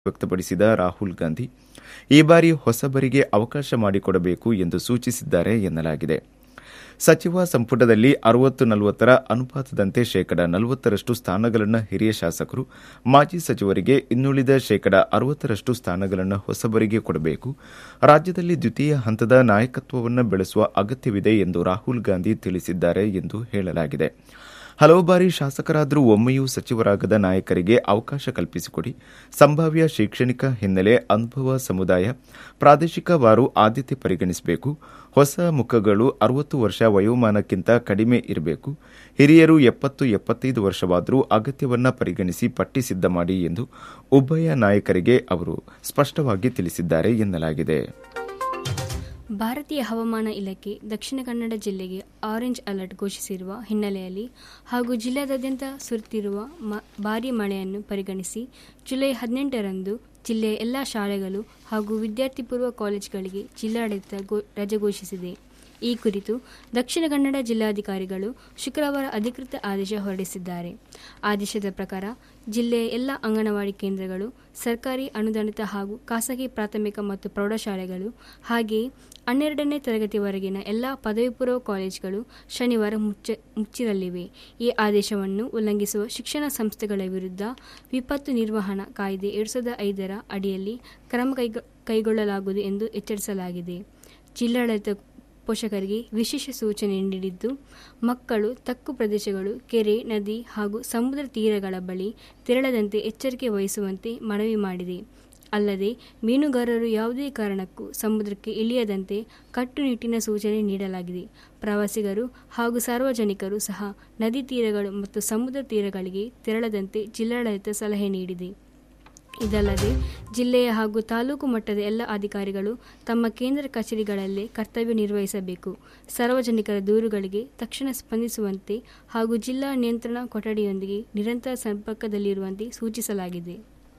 ವ್ಯಕ್ತಪಡಿಸಿದ ರಾಹುಲ್ ಗಾಂಧಿ ಈ ಬಾರಿ ಹೊಸಬರಿಗೆ ಅವಕಾಶ ಮಾಡಿಕೊಡಬೇಕು ಎಂದು ಸೂಚಿಸಿದ್ದಾರೆ ಎನ್ನಲಾಗಿದೆ ಸಚಿವ ಸಂಪುಟದಲ್ಲಿ ಅರವತ್ತು ನಲವತ್ತರ ಅನುಪಾತದಂತೆ ಶೇಕಡ ನಲವತ್ತರಷ್ಟು ಸ್ಥಾನಗಳನ್ನು ಹಿರಿಯ ಶಾಸಕರು ಮಾಜಿ ಸಚಿವರಿಗೆ ಇನ್ನುಳಿದ ಶೇಕಡ ಅರವತ್ತರಷ್ಟು ಸ್ಥಾನಗಳನ್ನು ಹೊಸಬರಿಗೆ ಕೊಡಬೇಕು ರಾಜ್ಯದಲ್ಲಿ ದ್ವಿತೀಯ ಹಂತದ ನಾಯಕತ್ವವನ್ನು ಬೆಳೆಸುವ ಅಗತ್ಯವಿದೆ ಎಂದು ರಾಹುಲ್ ಗಾಂಧಿ ತಿಳಿಸಿದ್ದಾರೆ ಎಂದು ಹೇಳಲಾಗಿದೆ ಹಲವು ಬಾರಿ ಶಾಸಕರಾದರೂ ಒಮ್ಮೆಯೂ ಸಚಿವರಾಗದ ನಾಯಕರಿಗೆ ಅವಕಾಶ ಕಲ್ಪಿಸಿಕೊಡಿ ಸಂಭಾವ್ಯ ಶೈಕ್ಷಣಿಕ ಹಿನ್ನೆಲೆ ಅನುಭವ ಸಮುದಾಯ ಪ್ರಾದೇಶಿಕವಾರು ಆದ್ಯತೆ ಪರಿಗಣಿಸಬೇಕು ಹೊಸ ಮುಖಗಳು ಅರವತ್ತು ವರ್ಷ ವಯೋಮಾನಕ್ಕಿಂತ ಕಡಿಮೆ ಇರಬೇಕು ಹಿರಿಯರು ಎಪ್ಪತ್ತು ಎಪ್ಪತ್ತೈದು ವರ್ಷವಾದರೂ ಅಗತ್ಯವನ್ನ ಪರಿಗಣಿಸಿ ಪಟ್ಟಿ ಸಿದ್ಧ ಮಾಡಿ ಎಂದು ಉಭಯ ನಾಯಕರಿಗೆ ಅವರು ಸ್ಪಷ್ಟವಾಗಿ ತಿಳಿಸಿದ್ದಾರೆ ಎನ್ನಲಾಗಿದೆ ಭಾರತೀಯ ಹವಾಮಾನ ಇಲಾಖೆ ದಕ್ಷಿಣ ಕನ್ನಡ ಜಿಲ್ಲೆಗೆ ಆರೆಂಜ್ ಅಲರ್ಟ್ ಘೋಷಿಸಿರುವ ಹಿನ್ನೆಲೆಯಲ್ಲಿ ಹಾಗೂ ಜಿಲ್ಲೆಯಾದ್ಯಂತ ಸುರಿತಿರುವ ಭಾರೀ ಮಳೆಯನ್ನು ಪರಿಗಣಿಸಿ ಜುಲೈ ಹದಿನೆಂಟರಂದು ಜಿಲ್ಲೆಯ ಎಲ್ಲ ಶಾಲೆಗಳು ಹಾಗೂ ವಿದ್ಯಾರ್ಥಿ ಪೂರ್ವ ಕಾಲೇಜುಗಳಿಗೆ ಜಿಲ್ಲಾಡಳಿತ ರಜೆ ಘೋಷಿಸಿದೆ ಈ ಕುರಿತು ದಕ್ಷಿಣ ಕನ್ನಡ ಜಿಲ್ಲಾಧಿಕಾರಿಗಳು ಶುಕ್ರವಾರ ಅಧಿಕೃತ ಆದೇಶ ಹೊರಡಿಸಿದ್ದಾರೆ ಆದೇಶದ ಪ್ರಕಾರ ಜಿಲ್ಲೆಯ ಎಲ್ಲ ಅಂಗನವಾಡಿ ಕೇಂದ್ರಗಳು ಸರ್ಕಾರಿ ಅನುದಾನಿತ ಹಾಗೂ ಖಾಸಗಿ ಪ್ರಾಥಮಿಕ ಮತ್ತು ಪ್ರೌಢಶಾಲೆಗಳು ಹಾಗೆಯೇ ಹನ್ನೆರಡನೇ ತರಗತಿವರೆಗಿನ ಎಲ್ಲ ಪದವಿ ಪೂರ್ವ ಕಾಲೇಜುಗಳು ಶನಿವಾರ ಮುಚ್ಚ ಮುಚ್ಚಿರಲಿವೆ ಈ ಆದೇಶವನ್ನು ಉಲ್ಲಂಘಿಸುವ ಶಿಕ್ಷಣ ಸಂಸ್ಥೆಗಳ ವಿರುದ್ಧ ವಿಪತ್ತು ನಿರ್ವಹಣಾ ಕಾಯ್ದೆ ಎರಡು ಸಾವಿರದ ಐದರ ಅಡಿಯಲ್ಲಿ ಕ್ರಮ ಕೈಗೊಳ್ಳಲಾಗುವುದು ಎಂದು ಎಚ್ಚರಿಸಲಾಗಿದೆ ಜಿಲ್ಲಾಡಳಿತ ಪೋಷಕರಿಗೆ ವಿಶೇಷ ಸೂಚನೆ ನೀಡಿದ್ದು ಮಕ್ಕಳು ತಗ್ಗು ಪ್ರದೇಶಗಳು ಕೆರೆ ನದಿ ಹಾಗೂ ಸಮುದ್ರ ತೀರಗಳ ಬಳಿ ತೆರಳದಂತೆ ಎಚ್ಚರಿಕೆ ವಹಿಸುವಂತೆ ಮನವಿ ಮಾಡಿದೆ ಅಲ್ಲದೆ ಮೀನುಗಾರರು ಯಾವುದೇ ಕಾರಣಕ್ಕೂ ಸಮುದ್ರಕ್ಕೆ ಇಳಿಯದಂತೆ ಕಟ್ಟುನಿಟ್ಟಿನ ಸೂಚನೆ ನೀಡಲಾಗಿದೆ ಪ್ರವಾಸಿಗರು ಹಾಗೂ ಸಾರ್ವಜನಿಕರು ಸಹ ನದಿ ತೀರಗಳು ಮತ್ತು ಸಮುದ್ರ ತೀರಗಳಿಗೆ ತೆರಳದಂತೆ ಜಿಲ್ಲಾಡಳಿತ ಸಲಹೆ ನೀಡಿದೆ ಇದಲ್ಲದೆ ಜಿಲ್ಲೆಯ ಹಾಗೂ ತಾಲೂಕು ಮಟ್ಟದ ಎಲ್ಲ ಅಧಿಕಾರಿಗಳು ತಮ್ಮ ಕೇಂದ್ರ ಕಚೇರಿಗಳಲ್ಲೇ ಕರ್ತವ್ಯ ನಿರ್ವಹಿಸಬೇಕು ಸಾರ್ವಜನಿಕರ ದೂರುಗಳಿಗೆ ತಕ್ಷಣ ಸ್ಪಂದಿಸುವಂತೆ ಹಾಗೂ ಜಿಲ್ಲಾ ನಿಯಂತ್ರಣ ಕೊಠಡಿಯೊಂದಿಗೆ ನಿರಂತರ ಸಂಪರ್ಕದಲ್ಲಿರುವಂತೆ ಸೂಚಿಸಲಾಗಿದೆ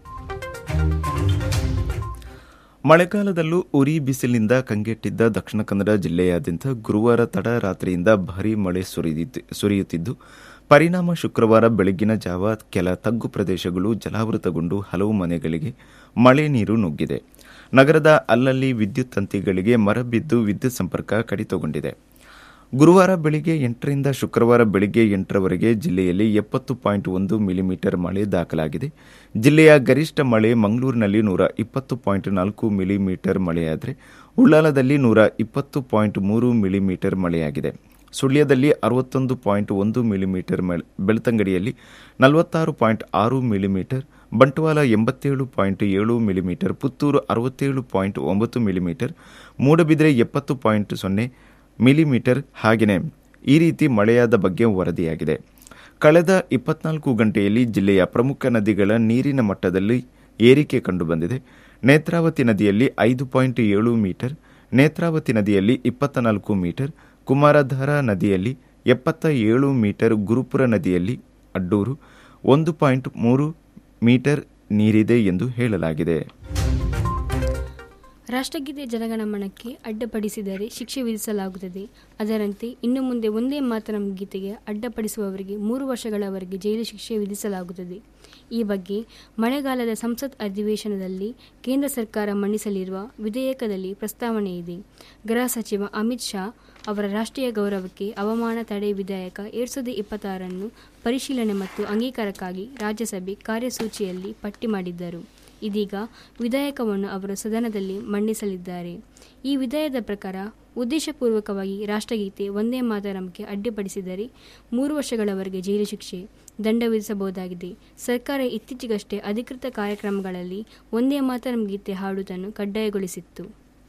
ಮಳೆಗಾಲದಲ್ಲೂ ಉರಿ ಬಿಸಿಲಿನಿಂದ ಕಂಗೆಟ್ಟಿದ್ದ ದಕ್ಷಿಣ ಕನ್ನಡ ಜಿಲ್ಲೆಯಾದ್ಯಂತ ಗುರುವಾರ ತಡರಾತ್ರಿಯಿಂದ ಭಾರೀ ಮಳೆ ಸುರಿಯುತ್ತಿದ್ದು ಪರಿಣಾಮ ಶುಕ್ರವಾರ ಬೆಳಗಿನ ಜಾವ ಕೆಲ ತಗ್ಗು ಪ್ರದೇಶಗಳು ಜಲಾವೃತಗೊಂಡು ಹಲವು ಮನೆಗಳಿಗೆ ಮಳೆ ನೀರು ನುಗ್ಗಿದೆ ನಗರದ ಅಲ್ಲಲ್ಲಿ ವಿದ್ಯುತ್ ತಂತಿಗಳಿಗೆ ಮರ ಬಿದ್ದು ವಿದ್ಯುತ್ ಸಂಪರ್ಕ ಕಡಿತಗೊಂಡಿದೆ ಗುರುವಾರ ಬೆಳಿಗ್ಗೆ ಎಂಟರಿಂದ ಶುಕ್ರವಾರ ಬೆಳಿಗ್ಗೆ ಎಂಟರವರೆಗೆ ಜಿಲ್ಲೆಯಲ್ಲಿ ಎಪ್ಪತ್ತು ಪಾಯಿಂಟ್ ಒಂದು ಮಿಲಿಮೀಟರ್ ಮಳೆ ದಾಖಲಾಗಿದೆ ಜಿಲ್ಲೆಯ ಗರಿಷ್ಠ ಮಳೆ ಮಂಗಳೂರಿನಲ್ಲಿ ನೂರ ಇಪ್ಪತ್ತು ಪಾಯಿಂಟ್ ನಾಲ್ಕು ಮಿಲಿಮೀಟರ್ ಮಳೆಯಾದರೆ ಉಳ್ಳಾಲದಲ್ಲಿ ನೂರ ಇಪ್ಪತ್ತು ಪಾಯಿಂಟ್ ಮೂರು ಮಿಲಿಮೀಟರ್ ಮಳೆಯಾಗಿದೆ ಸುಳ್ಯದಲ್ಲಿ ಅರವತ್ತೊಂದು ಪಾಯಿಂಟ್ ಒಂದು ಮಿಲಿಮೀಟರ್ ಬೆಳ್ತಂಗಡಿಯಲ್ಲಿ ನಲವತ್ತಾರು ಪಾಯಿಂಟ್ ಆರು ಮಿಲಿಮೀಟರ್ ಬಂಟ್ವಾಳ ಎಂಬತ್ತೇಳು ಪಾಯಿಂಟ್ ಏಳು ಮಿಲಿಮೀಟರ್ ಪುತ್ತೂರು ಅರವತ್ತೇಳು ಪಾಯಿಂಟ್ ಒಂಬತ್ತು ಮಿಲಿಮೀಟರ್ ಮೂಡಬಿದ್ರೆ ಎಪ್ಪತ್ತು ಪಾಯಿಂಟ್ ಸೊನ್ನೆ ಮಿಲಿಮೀಟರ್ ಹಾಗೆಯೇ ಈ ರೀತಿ ಮಳೆಯಾದ ಬಗ್ಗೆ ವರದಿಯಾಗಿದೆ ಕಳೆದ ಇಪ್ಪತ್ನಾಲ್ಕು ಗಂಟೆಯಲ್ಲಿ ಜಿಲ್ಲೆಯ ಪ್ರಮುಖ ನದಿಗಳ ನೀರಿನ ಮಟ್ಟದಲ್ಲಿ ಏರಿಕೆ ಕಂಡುಬಂದಿದೆ ನೇತ್ರಾವತಿ ನದಿಯಲ್ಲಿ ಐದು ಪಾಯಿಂಟ್ ಏಳು ಮೀಟರ್ ನೇತ್ರಾವತಿ ನದಿಯಲ್ಲಿ ಇಪ್ಪತ್ತ ನಾಲ್ಕು ಮೀಟರ್ ಕುಮಾರಧಾರ ನದಿಯಲ್ಲಿ ಎಪ್ಪತ್ತ ಏಳು ಮೀಟರ್ ಗುರುಪುರ ನದಿಯಲ್ಲಿ ಅಡ್ಡೂರು ಒಂದು ಪಾಯಿಂಟ್ ಮೂರು ಮೀಟರ್ ನೀರಿದೆ ಎಂದು ಹೇಳಲಾಗಿದೆ ರಾಷ್ಟ್ರಗೀತೆ ಜನಗಣಮನಕ್ಕೆ ಅಡ್ಡಪಡಿಸಿದರೆ ಶಿಕ್ಷೆ ವಿಧಿಸಲಾಗುತ್ತದೆ ಅದರಂತೆ ಇನ್ನು ಮುಂದೆ ಒಂದೇ ಮಾತರಂ ಗೀತೆಗೆ ಅಡ್ಡಪಡಿಸುವವರಿಗೆ ಮೂರು ವರ್ಷಗಳವರೆಗೆ ಜೈಲು ಶಿಕ್ಷೆ ವಿಧಿಸಲಾಗುತ್ತದೆ ಈ ಬಗ್ಗೆ ಮಳೆಗಾಲದ ಸಂಸತ್ ಅಧಿವೇಶನದಲ್ಲಿ ಕೇಂದ್ರ ಸರ್ಕಾರ ಮಂಡಿಸಲಿರುವ ವಿಧೇಯಕದಲ್ಲಿ ಪ್ರಸ್ತಾವನೆ ಇದೆ ಗೃಹ ಸಚಿವ ಅಮಿತ್ ಶಾ ಅವರ ರಾಷ್ಟ್ರೀಯ ಗೌರವಕ್ಕೆ ಅವಮಾನ ತಡೆ ವಿಧೇಯಕ ಎರಡ್ ಸಾವಿರದ ಇಪ್ಪತ್ತಾರನ್ನು ಪರಿಶೀಲನೆ ಮತ್ತು ಅಂಗೀಕಾರಕ್ಕಾಗಿ ರಾಜ್ಯಸಭೆ ಕಾರ್ಯಸೂಚಿಯಲ್ಲಿ ಪಟ್ಟಿ ಮಾಡಿದ್ದರು ಇದೀಗ ವಿಧೇಯಕವನ್ನು ಅವರು ಸದನದಲ್ಲಿ ಮಂಡಿಸಲಿದ್ದಾರೆ ಈ ವಿಧೇಯದ ಪ್ರಕಾರ ಉದ್ದೇಶಪೂರ್ವಕವಾಗಿ ರಾಷ್ಟ್ರಗೀತೆ ಒಂದೇ ಮಾತರಂಕ್ಕೆ ಅಡ್ಡಿಪಡಿಸಿದರೆ ಮೂರು ವರ್ಷಗಳವರೆಗೆ ಜೈಲು ಶಿಕ್ಷೆ ದಂಡ ವಿಧಿಸಬಹುದಾಗಿದೆ ಸರ್ಕಾರ ಇತ್ತೀಚೆಗಷ್ಟೇ ಅಧಿಕೃತ ಕಾರ್ಯಕ್ರಮಗಳಲ್ಲಿ ಒಂದೇ ಮಾತರಂ ಗೀತೆ ಹಾಡುವುದನ್ನು ಕಡ್ಡಾಯಗೊಳಿಸಿತ್ತು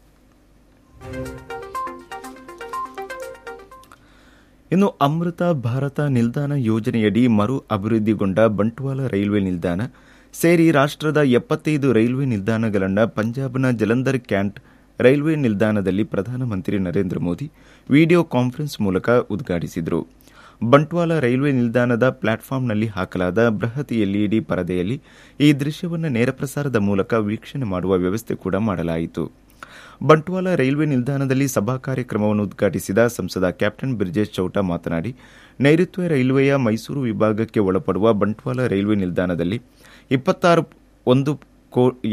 ಇನ್ನು ಅಮೃತ ಭಾರತ ನಿಲ್ದಾಣ ಯೋಜನೆಯಡಿ ಮರು ಅಭಿವೃದ್ಧಿಗೊಂಡ ಬಂಟ್ವಾಳ ರೈಲ್ವೆ ನಿಲ್ದಾಣ ಸೇರಿ ರಾಷ್ಟ್ರದ ಎಪ್ಪತ್ತೈದು ರೈಲ್ವೆ ನಿಲ್ದಾಣಗಳನ್ನು ಪಂಜಾಬ್ನ ಜಲಂಧರ್ ಕ್ಯಾಂಟ್ ರೈಲ್ವೆ ನಿಲ್ದಾಣದಲ್ಲಿ ಪ್ರಧಾನಮಂತ್ರಿ ನರೇಂದ್ರ ಮೋದಿ ವಿಡಿಯೋ ಕಾನ್ಫರೆನ್ಸ್ ಮೂಲಕ ಉದ್ಘಾಟಿಸಿದರು ಬಂಟ್ವಾಳ ರೈಲ್ವೆ ನಿಲ್ದಾಣದ ಪ್ಲಾಟ್ಫಾರ್ಮ್ನಲ್ಲಿ ಹಾಕಲಾದ ಬೃಹತ್ ಎಲ್ಇಡಿ ಪರದೆಯಲ್ಲಿ ಈ ದೃಶ್ಯವನ್ನು ನೇರಪ್ರಸಾರದ ಮೂಲಕ ವೀಕ್ಷಣೆ ಮಾಡುವ ವ್ಯವಸ್ಥೆ ಕೂಡ ಮಾಡಲಾಯಿತು ಬಂಟ್ವಾಳ ರೈಲ್ವೆ ನಿಲ್ದಾಣದಲ್ಲಿ ಸಭಾ ಕಾರ್ಯಕ್ರಮವನ್ನು ಉದ್ಘಾಟಿಸಿದ ಸಂಸದ ಕ್ಯಾಪ್ಟನ್ ಬ್ರಿಜೇಶ್ ಚೌಟ ಮಾತನಾಡಿ ನೈಋತ್ಯ ರೈಲ್ವೆಯ ಮೈಸೂರು ವಿಭಾಗಕ್ಕೆ ಒಳಪಡುವ ಬಂಟ್ವಾಳ ರೈಲ್ವೆ ನಿಲ್ದಾಣದಲ್ಲಿ ಇಪ್ಪತ್ತಾರು ಒಂದು ಕೋ